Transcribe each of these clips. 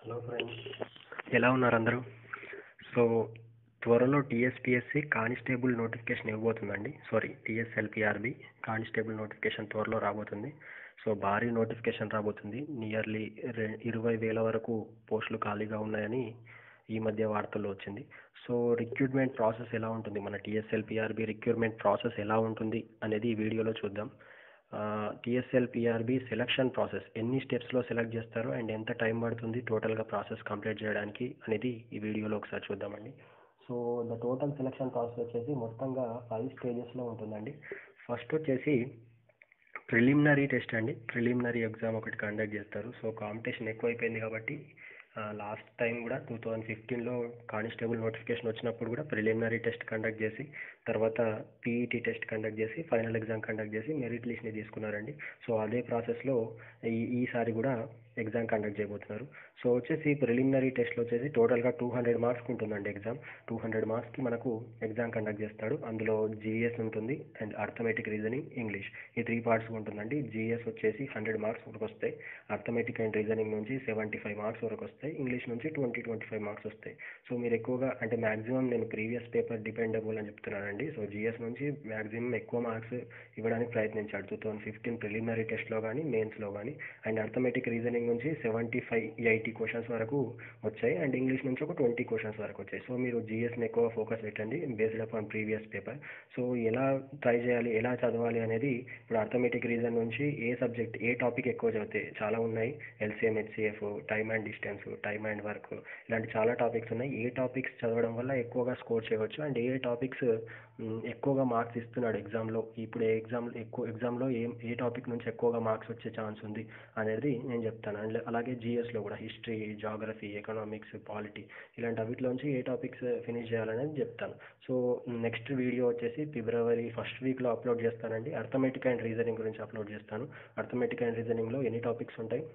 hello friends ఎలా ఉన్నారు అందరూ సో త్వరలో టీఎస్పిఎస్సి కానిస్టేబుల్ నోటిఫికేషన్ ఇవ్వబోతుందండి సారీ టీఎస్ఎల్పిఆర్బి కానిస్టేబుల్ నోటిఫికేషన్ త్వరలో రాబోతుంది సో భారీ నోటిఫికేషన్ రాబోతుంది నియర్లీ రె ఇరవై వేల వరకు పోస్టులు ఖాళీగా ఉన్నాయని ఈ మధ్య వార్తల్లో వచ్చింది సో రిక్రూట్మెంట్ ప్రాసెస్ ఎలా ఉంటుంది మన టీఎస్ఎల్పిఆర్బి రిక్రూట్మెంట్ ప్రాసెస్ ఎలా ఉంటుంది అనేది ఈ వీడియోలో చూద్దాం టీఎస్ఎల్ పిఆర్బి సెలక్షన్ ప్రాసెస్ ఎన్ని స్టెప్స్లో సెలెక్ట్ చేస్తారు అండ్ ఎంత టైం పడుతుంది టోటల్గా ప్రాసెస్ కంప్లీట్ చేయడానికి అనేది ఈ వీడియోలో ఒకసారి చూద్దామండి so the total selection process వచ్చేసి మొత్తంగా ఫైవ్ స్టేజెస్లో ఉంటుందండి ఫస్ట్ వచ్చేసి ప్రిలిమినరీ టెస్ట్ అండి ప్రిలిమినరీ ఎగ్జామ్ ఒకటి కండక్ట్ చేస్తారు సో కాంపిటీషన్ ఎక్కువైపోయింది కాబట్టి లాస్ట్ టైం కూడా టూ థౌజండ్ ఫిఫ్టీన్లో కానిస్టేబుల్ నోటిఫికేషన్ వచ్చినప్పుడు కూడా ప్రిలిమినరీ టెస్ట్ కండక్ట్ చేసి తర్వాత పీఈటీ టెస్ట్ కండక్ట్ చేసి ఫైనల్ ఎగ్జామ్ కండక్ట్ చేసి మెరిట్ లిస్ట్ని తీసుకున్నారండి సో అదే ప్రాసెస్లో ఈ ఈసారి కూడా ఎగ్జామ్ కండక్ట్ చేయబోతున్నారు సో వచ్చేసి ప్రిలిమినరీ టెస్ట్లో వచ్చేసి టోటల్గా టూ హండ్రెడ్ మార్క్స్కి ఉంటుందండి ఎగ్జామ్ టూ హండ్రెడ్ మార్క్స్కి మనకు ఎగ్జామ్ కండక్ట్ చేస్తాడు అందులో జీఎస్ ఉంటుంది అండ్ అర్థమెటిక్ రీజనింగ్ ఇంగ్లీష్ ఈ త్రీ పార్ట్స్ ఉంటుందండి జీఎస్ వచ్చేసి హండ్రెడ్ మార్క్స్ వరకు వస్తాయి అర్థమెటిక్ అండ్ రీజనింగ్ నుంచి సెవెంటీ ఫైవ్ మార్క్స్ వరకు వస్తాయి ఇంగ్లీష్ నుంచి ట్వంటీ ట్వంటీ ఫైవ్ మార్క్స్ వస్తాయి సో మీరు ఎక్కువగా అంటే మ్యాక్సిమం నేను ప్రీవియస్ పేపర్ డిపెండబుల్ అని చెప్తున్నానండి సో జీఎస్ నుంచి మ్యాక్సిమం ఎక్కువ మార్క్స్ ఇవ్వడానికి ప్రయత్నించాడు టూ థౌసండ్ ఫిఫ్టీన్ ప్రిలిమినరీ టెస్ట్లో కానీ మెయిన్స్లో కానీ అండ్ అర్థమెటిక్ రీజనింగ్ నుంచి సెవెంటీ ఫైవ్ ఎయిటీ క్వశ్చన్స్ వరకు వచ్చాయి అండ్ ఇంగ్లీష్ నుంచి ఒక ట్వంటీ క్వశ్చన్స్ వరకు వచ్చాయి సో మీరు జీఎస్ని ఎక్కువ ఫోకస్ పెట్టండి based upon previous paper so ఎలా ట్రై చేయాలి ఎలా చదవాలి అనేది ఇప్పుడు అర్థమెటిక్ రీజన్ నుంచి ఏ సబ్జెక్ట్ ఏ టాపిక్ ఎక్కువ చదివితే చాలా ఉన్నాయి LCM HCF time and distance time and work ఇలాంటి చాలా టాపిక్స్ ఉన్నాయి ఏ టాపిక్స్ చదవడం వల్ల ఎక్కువగా స్కోర్ చేయవచ్చు అండ్ ఏ టాపిక్స్ ఎక్కువగా మార్క్స్ ఇస్తున్నాడు ఎగ్జామ్లో ఇప్పుడు ఏ ఎగ్జామ్ ఎక్కువ ఎగ్జామ్లో ఏ ఏ టాపిక్ నుంచి ఎక్కువగా మార్క్స్ వచ్చే ఛాన్స్ ఉంది అనేది నేను చెప్తాను అండ్ అలాగే జిఎస్లో కూడా హిస్టరీ జాగ్రఫీ ఎకనామిక్స్ పాలిటీ ఇలాంటి అవిట్లోంచి ఏ టాపిక్స్ ఫినిష్ చేయాలనేది చెప్తాను సో నెక్స్ట్ వీడియో వచ్చేసి ఫిబ్రవరి ఫస్ట్ వీక్లో అప్లోడ్ చేస్తానండి అర్థమెటిక్ అండ్ రీజనింగ్ గురించి అప్లోడ్ చేస్తాను అర్థమెటిక్ అండ్ రీజనింగ్లో ఎన్ని టాపిక్స్ ఉంటాయి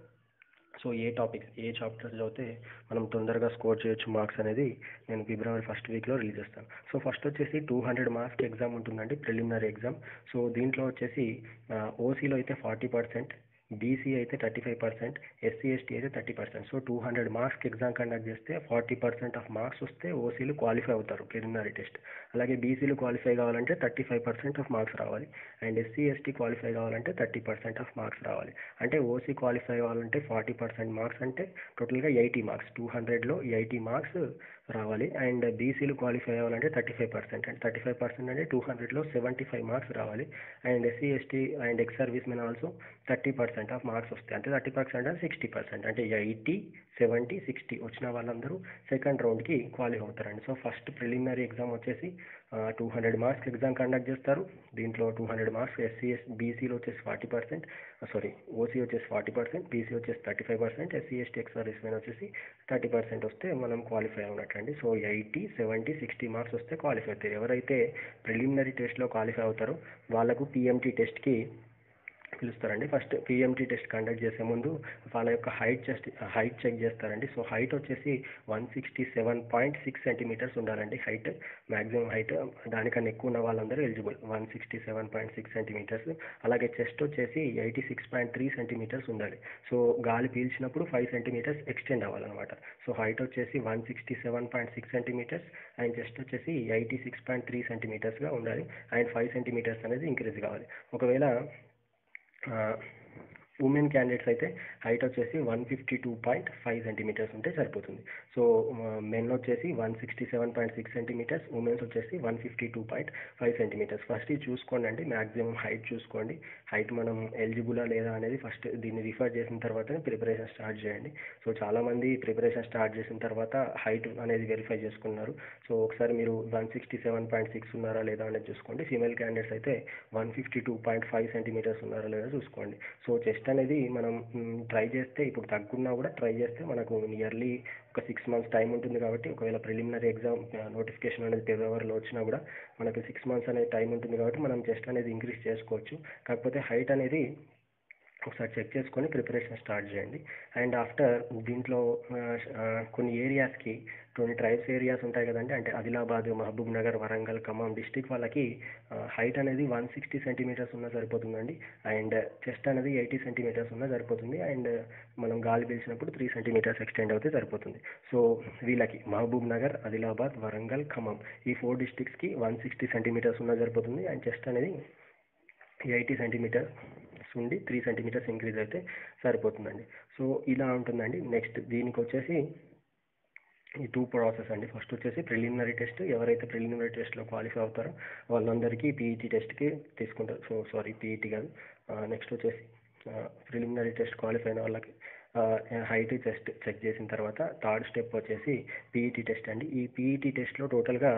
సో ఏ టాపిక్స్ ఏ చాప్టర్స్ చదివితే మనం తొందరగా స్కోర్ చేయొచ్చు మార్క్స్ అనేది నేను ఫిబ్రవరి ఫస్ట్ వీక్లో రిలీజ్ చేస్తాను సో ఫస్ట్ వచ్చేసి టూ హండ్రెడ్ మార్క్స్కి ఎగ్జామ్ ఉంటుందండి ప్రిలిమినరీ ఎగ్జామ్ సో దీంట్లో వచ్చేసి ఓసీలో అయితే ఫార్టీ పర్సెంట్ బీసీ అయితే thirty five percent SC ST అయితే thirty percent so two hundred మార్క్స్కి ఎగ్జామ్ కండక్ట్ చేస్తే ఫార్టీ పర్సెంట్ ఆఫ్ మార్క్స్ వస్తే ఓసీలు క్వాలిఫై అవుతారు ప్రిలిమినరీ టెస్ట్ అలాగే బీసీలు క్వాలిఫై కావాలంటే thirty five percent of marks రావాలి అండ్ ఎస్సీ ఎస్టీ క్వాలిఫై కావాలంటే థర్టీ పర్సెంట్ ఆఫ్ మార్క్స్ రావాలి అంటే ఓసీ క్వాలిఫై కావాలంటే ఫార్టీ పర్సెంట్ మార్క్స్ అంటే టోటల్గా ఎయిటీ మార్క్స్ టూ హండ్రెడ్లో ఎయిటీ మార్క్స్ రావాలి అండ్ బీసీలు క్వాలిఫై అవ్వాలంటే thirty five percent and thirty five percent అంటే టూ హండ్రెడ్లో సెవెంటీ ఫైవ్ మార్క్స్ రావాలి and SC ST and ex service men also thirty percent of marks వస్తాయి అంటే థర్టీ పర్సెంట్ అంటే సిక్స్టీ పర్సెంట్ అంటే ఎయిటీ సెవెంటీ సిక్స్టీ వచ్చిన వాళ్ళందరూ సెకండ్ రౌండ్కి క్వాలిఫై అవుతారండి సో ఫస్ట్ ప్రిలిమినరీ ఎగ్జామ్ వచ్చేసి two hundred marks exam conduct చేస్తారు దీంట్లో టూ హండ్రెడ్ మార్క్స్ ఎస్సీఎస్ బీసీలో వచ్చేసి ఫార్టీ పర్సెంట్ సారీ ఓసీ వచ్చేసి ఫార్టీ పర్సెంట్ బీసీ వచ్చేసి thirty five percent SC ST ex service men వచ్చేసి థర్టీ పర్సెంట్ వస్తే మనం క్వాలిఫై అవునట్టండి so eighty seventy sixty marks వస్తే క్వాలిఫై అవుతారు ఎవరైతే ప్రిలిమినరీ టెస్ట్లో క్వాలిఫై అవుతారో వాళ్ళకు పిఎంటీ టెస్ట్కి పిలుస్తారండి ఫస్ట్ పిఎంటీ టెస్ట్ కండక్ట్ చేసే ముందు వాళ్ళ యొక్క హైట్ చెస్ట్ హైట్ చెక్ చేస్తారండి సో హైట్ వచ్చేసి one sixty seven point six centimeters ఉండాలండి హైట్ మ్యాక్సిమం హైట్ దానికన్నా ఎక్కువ ఉన్న వాళ్ళందరూ eligible one sixty seven point six centimeters అలాగే చెస్ట్ వచ్చేసి eighty six point three centimeters ఉండాలి సో గాలి పీల్చినప్పుడు ఫైవ్ సెంటీమీటర్స్ ఎక్స్టెండ్ అవ్వాలన్నమాట సో హైట్ వచ్చేసి one sixty seven point six centimeters and chest వచ్చేసి ఎయిటీ సిక్స్ పాయింట్ త్రీ సెంటీమీటర్స్గా ఉండాలి అండ్ ఫైవ్ సెంటీమీటర్స్ అనేది ఇంక్రీజ్ కావాలి ఒకవేళ ఉమెన్ క్యాండిడేట్స్ అయితే హైట్ వచ్చేసి one fifty two point five centimeters ఉంటే సరిపోతుంది సో మెన్ వచ్చేసి one sixty seven point six centimeters womens వచ్చేసి one fifty two point five centimeters first ఇది చూసుకోండి అండి మ్యాక్సిమం హైట్ చూసుకోండి హైట్ మనం ఎలిజిబులా లేదా అనేది ఫస్ట్ దీన్ని రిఫర్ చేసిన తర్వాతనే ప్రిపరేషన్ స్టార్ట్ చేయండి సో చాలామంది ప్రిపరేషన్ స్టార్ట్ చేసిన తర్వాత హైట్ అనేది వెరిఫై చేసుకున్నారు సో ఒకసారి మీరు one sixty seven point six ఉన్నారా లేదా అనేది చూసుకోండి ఫీమేల్ క్యాండిడేట్స్ అయితే one fifty two point five centimeters ఉన్నారా లేదా చూసుకోండి సో చెస్ట్ అనేది మనం ట్రై చేస్తే ఇప్పుడు తగ్గున్నా కూడా ట్రై చేస్తే మనకు నియర్లీ ఒక సిక్స్ మంత్స్ టైం ఉంటుంది కాబట్టి ఒకవేళ ప్రిలిమినరీ ఎగ్జామ్ నోటిఫికేషన్ అనేది ఫిబ్రవరిలో వచ్చినా కూడా మనకు సిక్స్ మంత్స్ అనేది టైం ఉంటుంది కాబట్టి మనం చెస్ట్ అనేది ఇంక్రీజ్ చేసుకోవచ్చు కాకపోతే హైట్ అనేది ఒకసారి చెక్ చేసుకొని ప్రిపరేషన్ స్టార్ట్ చేయండి అండ్ ఆఫ్టర్ దీంట్లో ఆ, ఆ, కొన్ని ఏరియాస్కి కొన్ని ట్రైబ్స్ ఏరియాస్ ఉంటాయి కదండి అంటే ఆదిలాబాద్ మహబూబ్ నగర్ వరంగల్ ఖమ్మం డిస్టిక్ వాళ్ళకి హైట్ అనేది వన్ సిక్స్టీ సెంటీమీటర్స్ ఉన్నా సరిపోతుందండి అండ్ చెస్ట్ అనేది ఎయిటీ సెంటీమీటర్స్ ఉన్నా సరిపోతుంది అండ్ మనం గాలి పీల్చినప్పుడు త్రీ సెంటీమీటర్స్ ఎక్స్టెండ్ అవుతే సరిపోతుంది సో వీళ్ళకి మహబూబ్ నగర్ ఆదిలాబాద్ వరంగల్ ఖమ్మం ఈ ఫోర్ డిస్టిక్స్కి వన్ సిక్స్టీ సెంటీమీటర్స్ ఉన్నా సరిపోతుంది అండ్ చెస్ట్ అనేది ఎయిటీ సెంటీమీటర్స్ ఉండి త్రీ సెంటీమీటర్స్ ఇంక్రీజ్ అయితే సరిపోతుందండి సో ఇలా ఉంటుందండి నెక్స్ట్ దీనికి వచ్చేసి ఈ టూ ప్రాసెస్ అండి ఫస్ట్ వచ్చేసి ప్రిలిమినరీ టెస్ట్ ఎవరైతే ప్రిలిమినరీ టెస్ట్లో క్వాలిఫై అవుతారో వాళ్ళందరికీ పీఈటీ టెస్ట్కి తీసుకుంటారు సో సారీ పీఈటీ కాదు నెక్స్ట్ వచ్చేసి ప్రిలిమినరీ టెస్ట్ క్వాలిఫై అయిన వాళ్ళకి హైట్ చెస్ట్ చెక్ చేసిన తర్వాత థర్డ్ స్టెప్ వచ్చేసి పీఈటీ టెస్ట్ అండి ఈ పీఈటీ టెస్ట్లో టోటల్గా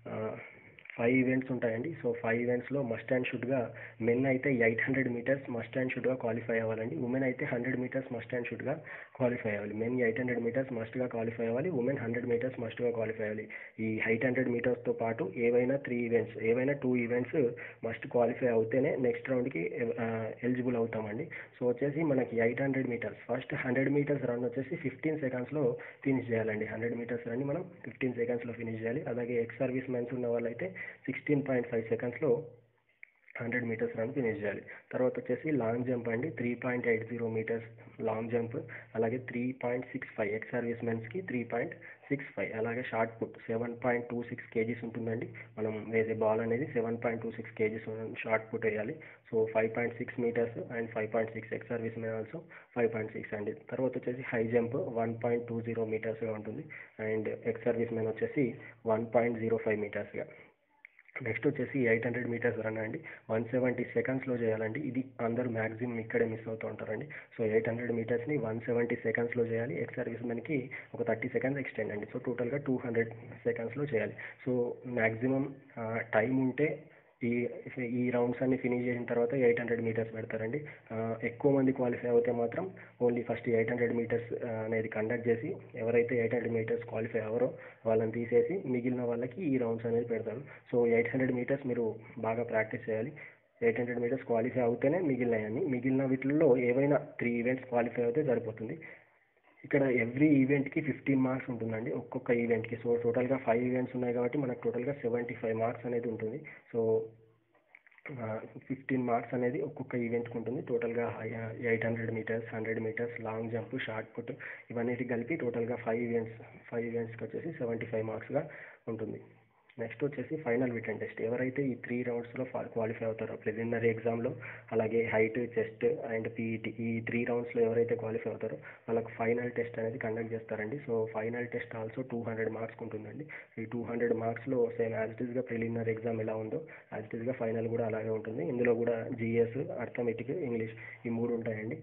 ఫైవ్ ఈవెంట్స్ ఉంటాయండి సో ఫైవ్ ఈవెంట్స్లో మస్ట్ అండ్ షుడ్గా మెన్ అయితే eight hundred metres must and షుడ్గా క్వాలిఫై అవ్వాలండి ఉమెన్ అయితే హండ్రెడ్ మీటర్స్ మస్ట్ అండ్ షుడ్గా క్వాలిఫై అవ్వాలి మెన్ ఎయిట్ హండ్రెడ్ మీటర్స్ మస్ట్గా క్వాలిఫై అవ్వాలి ఉమెన్ హండ్రెడ్ మీటర్స్ మస్ట్గా క్వాలిఫై అవ్వాలి ఈ ఎయిట్ హండ్రెడ్ మీటర్స్తో పాటు ఏవైనా త్రీ ఈవెంట్స్ ఏవైనా టూ ఈవెంట్స్ మస్ట్ క్వాలిఫై అవుతేనే నెక్స్ట్ రౌండ్కి ఎలిజిబుల్ అవుతామండి సో వచ్చేసి మనకి eight hundred meters first hundred meters run వచ్చేసి ఫిఫ్టీన్ సెకండ్స్లో ఫినిష్ చేయాలండి హండ్రెడ్ మీటర్స్ రన్ మనం ఫిఫ్టీన్ సెకండ్స్లో ఫినిష్ చేయాలి అలాగే ఎక్స్ సర్వీస్ మెన్స్ ఉన్న వాళ్ళైతే సిక్స్టీన్ పాయింట్ ఫైవ్ సెకండ్స్లో హండ్రెడ్ మీటర్స్ రన్ ఫినిష్ చేయాలి తర్వాత వచ్చేసి లాంగ్ జంప్ అండి three point eight zero meters long jump అలాగే three point six five ex service మెన్స్కి త్రీ పాయింట్ సిక్స్ ఫైవ్ అలాగే shot put seven point two six kgs ఉంటుందండి మనం వేసే బాల్ అనేది seven point two six kgs short put వేయాలి so five point six meters and five point six ex service men also five point six అండి తర్వాత వచ్చేసి high jump one point two zero మీటర్స్గా ఉంటుంది అండ్ ఎక్స్ సర్వీస్ మెన్ వచ్చేసి one point zero five మీటర్స్గా next వచ్చేసి eight hundred meters run అండి one seventy సెకండ్స్లో చేయాలండి ఇది అందరూ మ్యాక్సిమం ఇక్కడే మిస్ అవుతూ ఉంటారండి సో ఎయిట్ హండ్రెడ్ మీటర్స్ని వన్ సెవెంటీ సెకండ్స్లో చేయాలి ఎక్స్ సర్వీస్ మెన్కి ఒక థర్టీ సెకండ్స్ ఎక్స్టెండ్ అండి సో టోటల్గా టూ హండ్రెడ్ సెకండ్స్లో చేయాలి సో మ్యాక్సిమం టైం ఉంటే ఈ ఈ రౌండ్స్ అన్ని ఫినిష్ చేసిన తర్వాత ఎయిట్ హండ్రెడ్ మీటర్స్ పెడతారండి ఆ, ఎక్కువ మంది క్వాలిఫై అవుతే మాత్రం only first eight hundred meters అనేది కండక్ట్ చేసి ఎవరైతే ఎయిట్ హండ్రెడ్ మీటర్స్ క్వాలిఫై అవ్వరో వాళ్ళని తీసేసి మిగిలిన వాళ్ళకి ఈ రౌండ్స్ అనేది పెడతారు సో ఎయిట్ హండ్రెడ్ మీటర్స్ మీరు బాగా ప్రాక్టీస్ చేయాలి ఎయిట్ హండ్రెడ్ మీటర్స్ క్వాలిఫై అవుతేనే మిగిలినాయని మిగిలిన వీటిల్లో ఏవైనా త్రీ ఈవెంట్స్ క్వాలిఫై అవుతే సరిపోతుంది ఇక్కడ ఎవ్రీ ఈవెంట్కి ఫిఫ్టీన్ మార్క్స్ ఉంటుందండి ఒక్కొక్క ఈవెంట్కి సో టోటల్గా ఫైవ్ ఈవెంట్స్ ఉన్నాయి కాబట్టి మనకు టోటల్గా సెవెంటీ ఫైవ్ మార్క్స్ అనేది ఉంటుంది సో ఫిఫ్టీన్ మార్క్స్ అనేది ఒక్కొక్క ఈవెంట్కి ఉంటుంది టోటల్గా eight hundred meters hundred meters long jump shot put ఇవన్నిటి కలిపి టోటల్గా ఫైవ్ ఈవెంట్స్ ఫైవ్ ఈవెంట్స్కి వచ్చేసి సెవెంటీ ఫైవ్ మార్క్స్గా ఉంటుంది నెక్స్ట్ వచ్చేసి ఫైనల్ రిటర్న్ టెస్ట్ ఎవరైతే ఈ త్రీ రౌండ్స్లో క్వాలిఫై అవుతారో ప్రిలిమినరీ ఎగ్జామ్లో అలాగే హైట్ చెస్ట్ అండ్ పీఈటీ ఈ త్రీ రౌండ్స్లో ఎవరైతే క్వాలిఫై అవుతారో వాళ్ళకి ఫైనల్ టెస్ట్ అనేది కండక్ట్ చేస్తారండి so final test also two hundred marks ఉంటుందండి ఈ టూ హండ్రెడ్ మార్క్స్లో సేమ్ యాజ్ ఇట్ ఈస్గా ప్రిలిమినరీ ఎగ్జామ్ ఎలా ఉందో యాజ్ ఇట్ ఈస్గా ఫైనల్ కూడా అలాగే ఉంటుంది ఇందులో కూడా జిఎస్ అర్థమెటిక్ ఇంగ్లీష్ ఈ మూడు ఉంటాయండి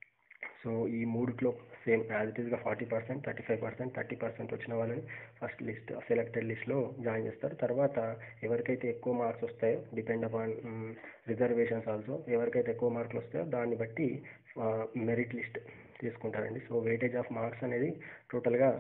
సో ఈ మూడిట్లో సేమ్ యాజ్ ఇట్ ఈస్గా forty percent thirty five percent thirty percent వచ్చిన వాళ్ళని ఫస్ట్ లిస్ట్ సెలెక్టెడ్ లిస్ట్లో జాయిన్ చేస్తారు తర్వాత ఎవరికైతే ఎక్కువ మార్క్స్ వస్తాయో డిపెండ్ అపాన్ రిజర్వేషన్స్ ఆల్సో ఎవరికైతే ఎక్కువ మార్కులు వస్తాయో దాన్ని బట్టి మెరిట్ లిస్ట్ తీసుకుంటారండి సో వెయిటేజ్ ఆఫ్ మార్క్స్ అనేది టోటల్గా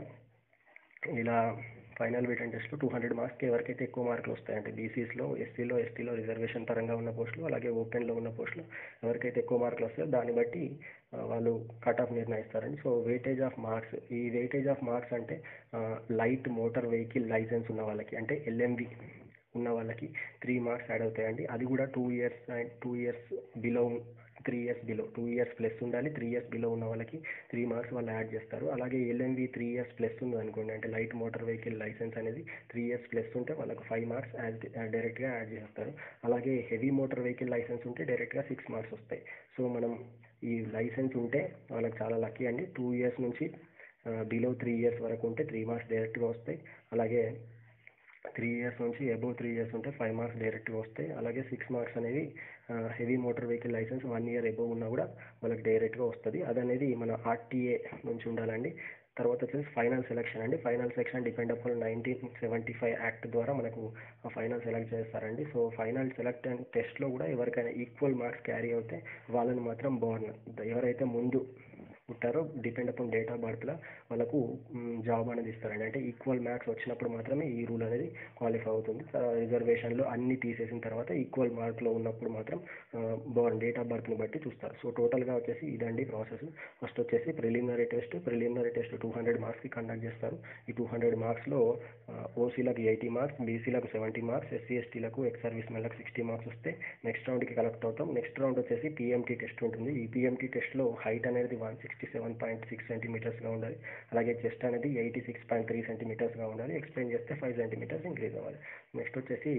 ఇలా ఫైనల్ రిటర్న్ టెస్ట్లో టూ హండ్రెడ్ మార్క్స్కి ఎవరికైతే ఎక్కువ మార్కులు వస్తాయంటే బీసీస్లో ఎస్సీలో ఎస్టీలో రిజర్వేషన్ పరంగా ఉన్న పోస్టులు అలాగే ఓపెన్లో ఉన్న పోస్టులు ఎవరికైతే ఎక్కువ మార్కులు వస్తాయో దాన్ని బట్టి ఆ, వాళ్ళు కట్ ఆఫ్ నిర్ణయిస్తారండి సో వెయిటేజ్ ఆఫ్ మార్క్స్ ఈ వెయిటేజ్ ఆఫ్ మార్క్స్ అంటే లైట్ మోటార్ వెహికల్ లైసెన్స్ ఉన్న వాళ్ళకి అంటే ఎల్ఎంవి ఉన్న వాళ్ళకి త్రీ మార్క్స్ యాడ్ అవుతాయండి అది కూడా two years and two years below three years below two years plus ఉండాలి త్రీ ఇయర్స్ బిలో ఉన్న వాళ్ళకి త్రీ మార్క్స్ వాళ్ళు యాడ్ చేస్తారు అలాగే ఎల్ఎంవి త్రీ ఇయర్స్ ప్లస్ ఉంది అనుకోండి అంటే లైట్ మోటార్ వెహికల్ లైసెన్స్ అనేది త్రీ ఇయర్స్ ప్లస్ ఉంటే వాళ్ళకి ఫైవ్ మార్క్స్ యాడ్ డైరెక్ట్గా యాడ్ చేస్తారు అలాగే హెవీ మోటార్ వెహికల్ లైసెన్స్ ఉంటే డైరెక్ట్గా సిక్స్ మార్క్స్ వస్తాయి సో మనం ఈ లైసెన్స్ ఉంటే వాళ్ళకి చాలా లక్కీ అండి టూ ఇయర్స్ నుంచి బిలో త్రీ ఇయర్స్ వరకు ఉంటే త్రీ మార్క్స్ డైరెక్ట్గా వస్తాయి అలాగే త్రీ ఇయర్స్ నుంచి అబోవ్ త్రీ ఇయర్స్ ఉంటే ఫైవ్ మార్క్స్ డైరెక్ట్గా వస్తాయి అలాగే సిక్స్ మార్క్స్ అనేవి heavy motor vehicle licence one year above ఉన్నా కూడా వాళ్ళకి డైరెక్ట్గా వస్తుంది అదనేది మన ఆర్టీఏ నుంచి ఉండాలండి తర్వాత వచ్చేసి ఫైనల్ సెలక్షన్ అండి final section depend upon nineteen seventy five act ద్వారా మనకు ఫైనల్ సెలెక్ట్ చేస్తారండి సో ఫైనల్ సెలెక్ట్ అండ్ టెస్ట్లో కూడా ఎవరికైనా ఈక్వల్ మార్క్స్ క్యారీ అవుతే వాళ్ళని మాత్రం బార్న్ ఎవరైతే ముందు ఉంటారో డిపెండ్ అపాన్ డేట్ ఆఫ్ బర్త్లో వాళ్ళకు జాబ్ అనేది ఇస్తారండి అంటే ఈక్వల్ మ్యాథ్స్ వచ్చినప్పుడు మాత్రమే ఈ రూల్ అనేది క్వాలిఫై అవుతుంది రిజర్వేషన్లో అన్ని తీసేసిన తర్వాత ఈక్వల్ మార్క్లో ఉన్నప్పుడు మాత్రం బోర్న్ డేట్ ఆఫ్ బర్త్ని బట్టి చూస్తారు సో టోటల్గా వచ్చేసి ఇదండి ప్రాసెస్ ఫస్ట్ వచ్చేసి preliminary test preliminary test two hundred మార్క్స్కి కండక్ట్ చేస్తారు ఈ టూ హండ్రెడ్ మార్క్స్లో ఓసీలకు ఎయిటీ మార్క్స్ బీసీలకు సెవెంటీ మార్క్స్ ఎస్సీ ఎస్టీలకు ఎక్స్ సర్వీస్ మెన్లకు సిక్స్టీ మార్క్స్ వస్తే నెక్స్ట్ రౌండ్కి కలెక్ట్ అవుతాం నెక్స్ట్ రౌండ్ వచ్చేసి పిఎంటీ టెస్ట్ ఉంటుంది ఈ పిఎంటీ టెస్ట్లో హైట్ అనేది one sixty seven point six సెంటీమీటర్స్గా ఉండాలి అలాగే చెస్ట్ అనేది ఎయిటీ సిక్స్ పాయింట్ త్రీ సెంటీమీటర్స్గా ఉండాలి ఎక్స్ప్లెయిన్ చేస్తే ఫైవ్ సెంటీమీటర్స్ ఇంక్రీజ్ అవ్వాలి నెక్స్ట్ వచ్చేసి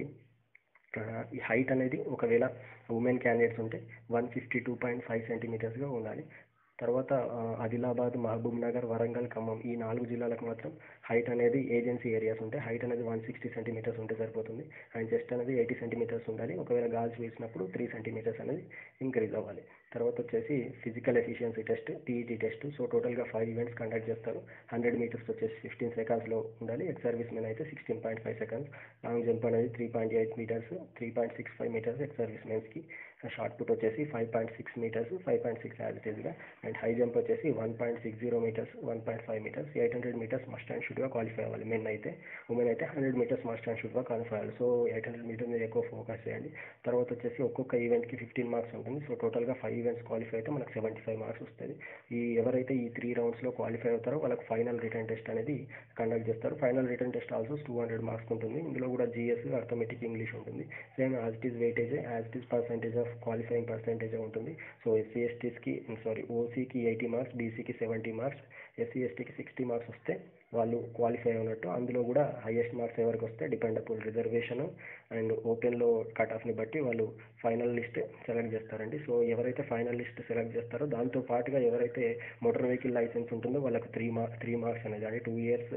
ఈ హైట్ అనేది ఒకవేళ ఉమెన్ క్యాండిడేట్స్ ఉంటే one fifty two point five సెంటీమీటర్స్గా ఉండాలి తర్వాత ఆదిలాబాద్ మహబూబ్ నగర్ వరంగల్ ఖమ్మం ఈ నాలుగు జిల్లాలకు మాత్రం హైట్ అనేది ఏజెన్సీ ఏరియాస్ ఉంటాయి హైట్ అనేది వన్ సిక్స్టీ సెంటీమీటర్స్ ఉంటే సరిపోతుంది అండ్ చెస్ట్ అనేది ఎయిటీ సెంటీమీటర్స్ ఉండాలి ఒకవేళ గాల్స్ వేసినప్పుడు త్రీ సెంటీమీటర్స్ అనేది ఇంక్రీజ్ అవ్వాలి తర్వాత వచ్చేసి physical efficiency test TET test so టోటల్గా ఫైవ్ ఈవెంట్స్ కండక్ట్ చేస్తారు హండ్రెడ్ మీటర్స్ వచ్చేసి ఫిఫ్టీన్ సెకండ్స్లో ఉండాలి ఎక్స్ సర్వీస్ మెన్ అయితే sixteen point five seconds long jump అనేది three point eight metres three point six five metres ex service మెన్స్కి shot put వచ్చేసి five point six metres five point six as it ఈస్గా and high jump వచ్చేసి one point six zero metres one point five metres eight hundred metres must and షుడ్గా qualify అవ్వాలి men అయితే women అయితే hundred metres must and షుడ్గా qualify అవ్వాలి so eight hundred metre మీద ఎక్కువ ఫోకస్ చేయండి తర్వాత వచ్చేసి ఒక్కొక్క ఈవెంట్కి ఫిఫ్టీన్ మార్క్స్ ఉంటుంది సో టోటల్గా ఫైవ్ ఈవెంట్స్ క్వాలిఫై అయితే మనకు సెవెంటీ ఫైవ్ మార్క్స్ వస్తుంది ఈ ఎవరైతే ఈ త్రీ రౌండ్స్లో క్వాలిఫై అవుతారో వాళ్ళకి ఫైనల్ రిటర్న్ టెస్ట్ అనేది కండక్ట్ చేస్తారు final written test also two hundred marks ఉంటుంది ఇందులో కూడా జిఎస్ అర్థమెటిక్ ఇంగ్లీష్ ఉంటుంది same as it is weightage as it is percentage of qualifying percentage ఉంటుంది సో ఎస్సీ ఎస్టీస్కి సారీ ఓసీకి ఎయిటీ మార్క్స్ బీసీకి సెవెంటీ మార్క్స్ ఎస్సీ ఎస్టీకి సిక్స్టీ మార్క్స్ వస్తే వాళ్ళు క్వాలిఫై అయినట్టు అందులో కూడా హైయెస్ట్ మార్క్స్ ఎవరికి వస్తే డిపెండ్ అపాన్ రిజర్వేషన్ అండ్ ఓపెన్లో కట్ ఆఫ్ని బట్టి వాళ్ళు ఫైనల్ లిస్ట్ సెలెక్ట్ చేస్తారండి సో ఎవరైతే ఫైనల్ లిస్ట్ సెలెక్ట్ చేస్తారో దాంతో పాటుగా ఎవరైతే మోటార్ వెహికల్ లైసెన్స్ ఉంటుందో వాళ్ళకి త్రీ మార్క్ త్రీ మార్క్స్ అనేది అంటే టూ ఇయర్స్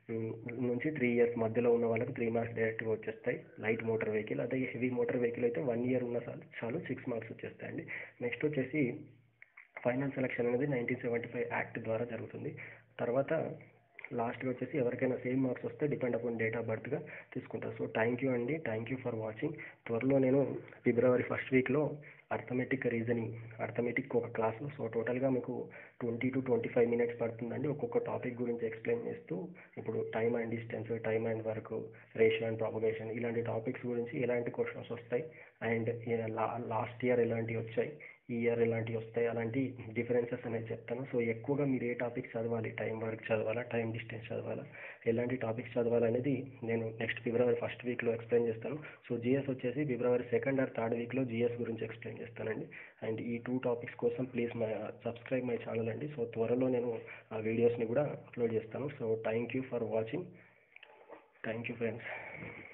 నుంచి త్రీ ఇయర్స్ మధ్యలో ఉన్న వాళ్ళకి త్రీ మార్క్స్ డైరెక్ట్గా వచ్చేస్తాయి లైట్ మోటార్ వెహికల్ అదే హెవీ మోటార్ వెహికల్ అయితే వన్ ఇయర్ ఉన్న చాలు చాలు సిక్స్ మార్క్స్ వచ్చేస్తాయండి నెక్స్ట్ వచ్చేసి ఫైనల్ సెలక్షన్ అనేది నైన్టీన్ సెవెంటీ ఫైవ్ యాక్ట్ ద్వారా జరుగుతుంది తర్వాత లాస్ట్గా వచ్చేసి ఎవరికైనా సేమ్ మార్క్స్ వస్తే డిపెండ్ అపాన్ డేట్ ఆఫ్ బర్త్గా తీసుకుంటారు సో థ్యాంక్ యూ అండి థ్యాంక్ యూ ఫర్ వాచింగ్ త్వరలో నేను ఫిబ్రవరి ఫస్ట్ వీక్లో అర్థమెటిక్ రీజనింగ్ అర్థమెటిక్ ఒక క్లాసు సో టోటల్గా మీకు twenty to twenty five minutes పడుతుందండి ఒక్కొక్క టాపిక్ గురించి ఎక్స్ప్లెయిన్ చేస్తూ ఇప్పుడు time and distance time and work ratio and propagation ఇలాంటి టాపిక్స్ గురించి ఎలాంటి క్వశ్చన్స్ వస్తాయి అండ్ లాస్ట్ ఇయర్ ఎలాంటివి వచ్చాయి ఈ ఇయర్ ఎలాంటివి వస్తాయి అలాంటి డిఫరెన్సెస్ అనేది చెప్తాను సో ఎక్కువగా మీరు ఏ టాపిక్ చదవాలి టైం వర్క్ చదవాలా టైం డిస్టెన్స్ చదవాలా ఎలాంటి టాపిక్స్ చదవాలనేది నేను నెక్స్ట్ ఫిబ్రవరి ఫస్ట్ వీక్లో ఎక్స్ప్లెయిన్ చేస్తాను సో జిఎస్ వచ్చేసి ఫిబ్రవరి సెకండ్ ఆర్ థర్డ్ వీక్లో జిఎస్ గురించి ఎక్స్ప్లెయిన్ చేస్తానండి అండ్ ఈ టూ టాపిక్స్ కోసం please my subscribe my channel అండి సో త్వరలో నేను ఆ వీడియోస్ని కూడా అప్లోడ్ చేస్తాను so thank you for watching thank you friends